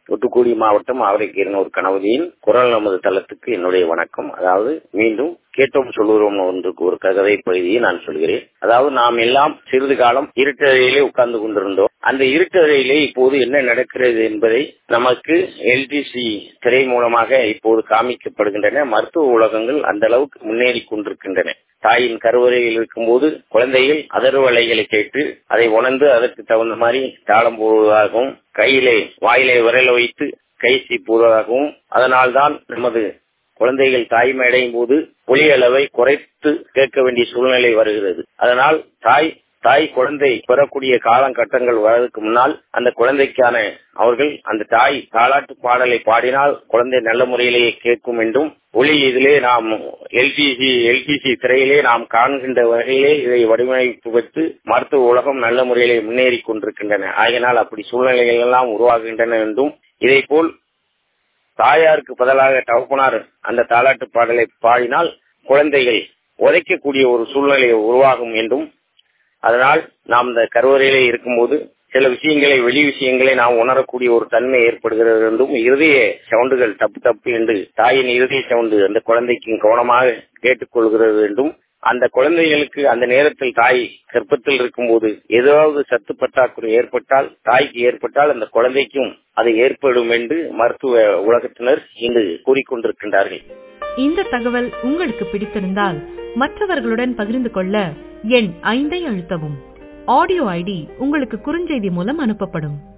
தூத்துக்குடி மாவட்டம் ஆவரைக்கீரனூர் கணவதியின் குரல் நமது தளத்துக்கு என்னுடைய வணக்கம் அதாவது மீண்டும் கேட்டோம் சொல்லுகிறோம் ஒன்றுக்கு ஒரு கதை பகுதியை நான் சொல்கிறேன் அதாவது நாம் எல்லாம் சிறிது காலம் இருட்டறையிலே உட்கார்ந்து கொண்டிருந்தோம் அந்த இருட்டறையிலே இப்போது என்ன நடக்கிறது என்பதை நமக்கு எல்டிசி திரை மூலமாக இப்போது காமிக்கப்படுகின்றன மருத்துவ உலகங்கள் அந்த அளவுக்கு முன்னேறி கொண்டிருக்கின்றன தாயின் கருவறையில் இருக்கும்போது குழந்தைகள் அதர்வலைகளை கேட்டு அதை உணர்ந்து அதற்கு தகுந்த மாதிரி தாளம் போடுவதாகவும் கையிலே வாயிலே விரல வைத்து கை சீப்புவதாகவும் அதனால்தான் நமது குழந்தைகள் தாய்மை அடையும் போது ஒளி அளவை குறைத்து கேட்க வேண்டிய சூழ்நிலை வருகிறது அதனால் தாய் தாய் குழந்தை பெறக்கூடிய காலகட்டங்கள் வரதுக்கு முன்னால் அந்த குழந்தைக்கான அவர்கள் அந்த தாய் தாளாட்டு பாடலை பாடினால் குழந்தை நல்ல முறையிலேயே கேட்கும் என்றும் ஒளி இதிலே நாம் எல்டிசி எல்டிசி திரையிலே நாம் காண்கின்ற வகையிலே இதை வடிவமைப்பு பெற்று மருத்துவ உலகம் நல்ல முறையிலே முன்னேறி கொண்டிருக்கின்றன ஆகினால் அப்படி சூழ்நிலைகள் எல்லாம் உருவாகின்றன என்றும் இதை போல் தாயாருக்கு பதிலாக தகப்பனார் அந்த தாலாட்டு பாடலை பாடினால் குழந்தைகள் உதைக்கக்கூடிய ஒரு சூழ்நிலை உருவாகும் என்றும் அதனால் நாம் இந்த கருவறையிலே இருக்கும்போது சில விஷயங்களை வெளி விஷயங்களை நாம் உணரக்கூடிய ஒரு தன்மை ஏற்படுகிறது என்றும் இருதய சவுண்டுகள் தப்பு தப்பு என்று தாயின் இருதய சவுண்டு அந்த குழந்தைக்கு கவனமாக கேட்டுக்கொள்கிறது என்றும் அந்த குழந்தைகளுக்கு அந்த நேரத்தில் தாய் கர்ப்பத்தில் இருக்கும்போது ஏதாவது சத்து பற்றாக்குறை ஏற்பட்டால் தாய்க்கு ஏற்பட்டால் அந்த குழந்தைக்கும் அது ஏற்படும் என்று மருத்துவ உலகத்தினர் இன்று கூறிக்கொண்டிருக்கின்றார்கள் இந்த தகவல் உங்களுக்கு பிடித்திருந்தால் மற்றவர்களுடன் பகிர்ந்து கொள்ள எண் ஐந்தை அழுத்தவும் ஆடியோ ஐடி உங்களுக்கு குறுஞ்செய்தி மூலம் அனுப்பப்படும்